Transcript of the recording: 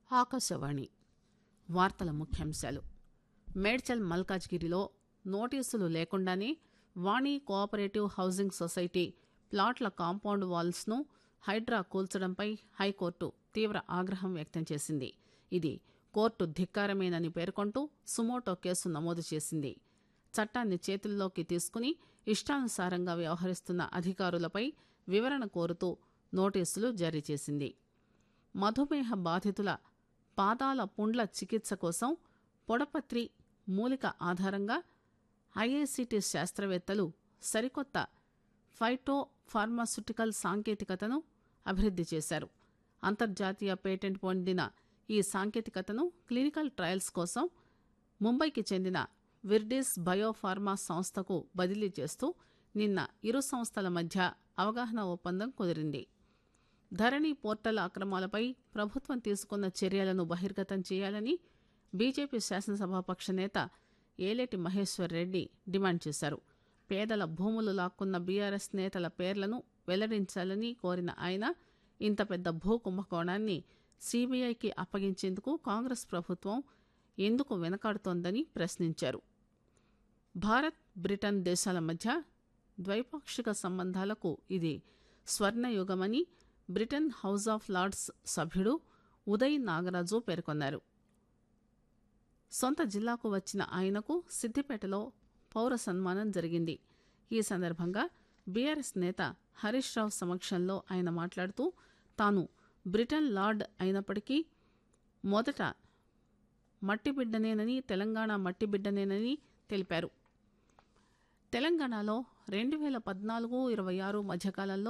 ఆకాశవాణి వార్తల ముఖ్యాంశాలు మేడ్చల్ మల్కాజ్గిరిలో నోటీసులు లేకుండానే వాణి కోఆపరేటివ్ హౌసింగ్ సొసైటీ ప్లాట్ల కాంపౌండ్ వాల్స్ ను హైడ్రా కూల్చడంపై హైకోర్టు తీవ్ర ఆగ్రహం వ్యక్తం చేసింది ఇది కోర్టు ధిక్కారమేనని పేర్కొంటూ సుమోటో కేసు నమోదు చేసింది చట్టాన్ని చేతుల్లోకి తీసుకుని ఇష్టానుసారంగా వ్యవహరిస్తున్న అధికారులపై వివరణ కోరుతూ నోటీసులు జారీ చేసింది మధుమేహ బాధితుల పాదాల పుండ్ల చికిత్స కోసం పొడపత్రి మూలిక ఆధారంగా ఐఐసిటి శాస్త్రవేత్తలు సరికొత్త ఫైటో ఫార్మాస్యూటికల్ సాంకేతికతను అభివృద్ది చేశారు అంతర్జాతీయ పేటెంట్ పొందిన ఈ సాంకేతికతను క్లినికల్ ట్రయల్స్ కోసం ముంబైకి చెందిన విర్డిస్ బయోఫార్మా సంస్థకు బదిలీ చేస్తూ నిన్న ఇరు సంస్థల మధ్య అవగాహన ఒప్పందం కుదిరింది ధరణి పోర్టల్ అక్రమాలపై ప్రభుత్వం తీసుకున్న చర్యలను బహిర్గతం చేయాలని బీజేపీ శాసనసభాపక్ష నేత ఏలేటి మహేశ్వర్ రెడ్డి డిమాండ్ చేశారు పేదల భూములు లాక్కున్న బీఆర్ఎస్ నేతల పేర్లను వెల్లడించాలని కోరిన ఆయన ఇంత పెద్ద భూ కుంభకోణాన్ని సీబీఐకి అప్పగించేందుకు కాంగ్రెస్ ప్రభుత్వం ఎందుకు వెనకాడుతోందని ప్రశ్నించారు భారత్ బ్రిటన్ దేశాల మధ్య ద్వైపాక్షిక సంబంధాలకు ఇది స్వర్ణయుగమని బ్రిటన్ హౌస్ ఆఫ్ లార్డ్స్ సభ్యుడు ఉదయ్ నాగరాజు పేర్కొన్నారు సొంత జిల్లాకు వచ్చిన ఆయనకు సిద్దిపేటలో పౌర సన్మానం జరిగింది ఈ సందర్భంగా బీఆర్ఎస్ నేత హరీష్ రావు సమక్షంలో ఆయన మాట్లాడుతూ తాను బ్రిటన్ లార్డ్ అయినప్పటికీ మొదట మట్టిబిడ్డనేనని తెలంగాణ మట్టిబిడ్డనేనని తెలిపారు తెలంగాణలో రెండు వేల పద్నాలుగు ఇరవై ఆరు మధ్యకాలంలో